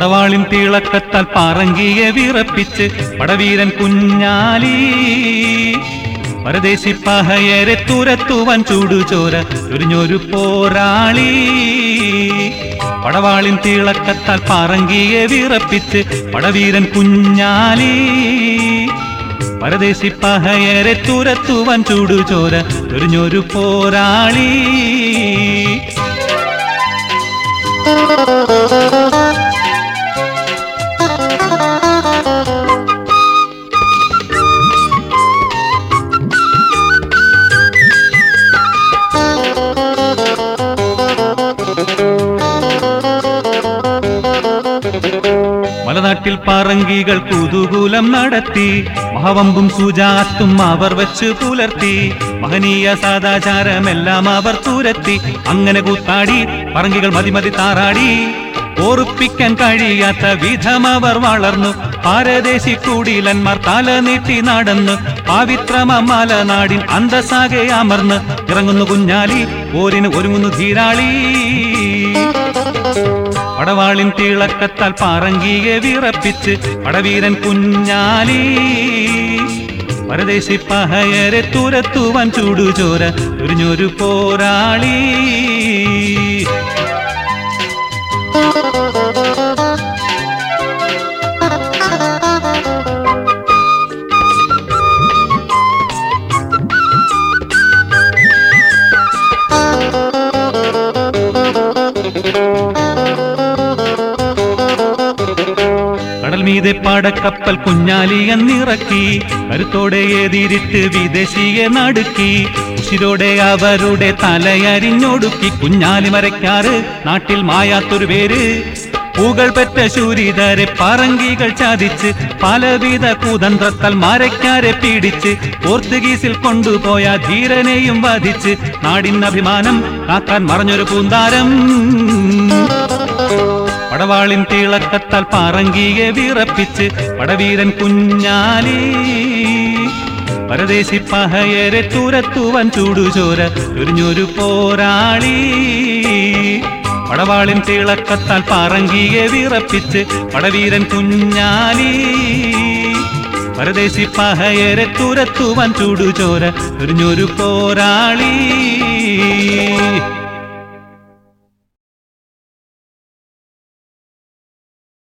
പടവാളിൻ തിളക്കത്താൽ പാറങ്കിയെ വിറപ്പിച്ച് പടവീരൻ കുഞ്ഞാലി പരദേശി പഹയരെ തുരത്തുവാൻ ചൂടുചോര ചൊരിഞ്ഞൊരു പോരാളി പടവാളിൻ തിളക്കത്താൽ പാറങ്കിയെ വിറപ്പിച്ച് പടവീരൻ കുഞ്ഞാലി പരദേശി പഹയരെ തുരത്തുവാൻ ചൂടുചോര ചൊരിഞ്ഞൊരു പോരാളി മലനാട്ടിൽ പറങ്കികൾ കുതൂകൂലം നടത്തി മഹവമ്പും സുജാത്തും അവർ വെച്ച് പുലർത്തി മഹനീയ സദാചാരമെല്ലാം അവർ തുരത്തി അങ്ങനെ കൂത്താടി പറങ്കികൾ മതിമതി താറാടി ഓർപ്പിക്കാൻ കഴിയാത്ത വിധം അവർ വളർന്നു പാരദേശി കുടിലന്മാർ തല നീട്ടി നടന്നു പവിത്രമ മലനാടിൻ അന്തസാകെ അമർന്ന് ഇറങ്ങുന്നു കുഞ്ഞാലി പോരിന് ഒരുങ്ങുന്നു ധീരാളി പടവാളിൻ തിളക്കത്താൽ പാറങ്കിയെ വിറപ്പിച്ച് പടവീരൻ കുഞ്ഞാലി പരദേശി പഹയരെ തുരത്തുവാൻ ചൂടുചോര ചൊരിഞ്ഞൊരു പോരാളി കടൽ മീതെ പാടക്കപ്പൽ കുഞ്ഞാലി എന്നിറക്കി കരുത്തോടെ എതിരിട്ട് വിദേശിയെ നടുക്കി ഉശിരോടെ അവരുടെ തലയരിഞ്ഞൊടുക്കി കുഞ്ഞാലി മരക്കാറ് നാട്ടിൽ മായാത്തൊരു പേര് പൂകൾ പെറ്റ ശൂരിതരെ പറങ്കികൾ ചതിച്ച് പലവിധ കുതന്ത്രത്താൽ മരക്കാരെ പീഡിച്ച് പോർത്തുഗീസിൽ കൊണ്ടുപോയ ധീരനെയും വധിച്ച് നാടിൻ അഭിമാനം കാക്കാൻ മറഞ്ഞൊരു പൂന്താരം പടവാളിൻ തിളക്കത്താൽ പാറങ്കിയെ വിറപ്പിച്ച് പടവീരൻ കുഞ്ഞാലി പരദേശി പഹയരെ തുരത്തുവാൻ ചൂടുചോര ചൊരിഞ്ഞൊരു പോരാളി പടവാളിൻ തിളക്കത്താൽ പാറങ്കിയെ വിറപ്പിച്ച് പടവീരൻ കുഞ്ഞാലി പരദേശി പഹയരെ തുരത്തുവാൻ ചൂടുചോര ചൊരിഞ്ഞൊരു പോരാളി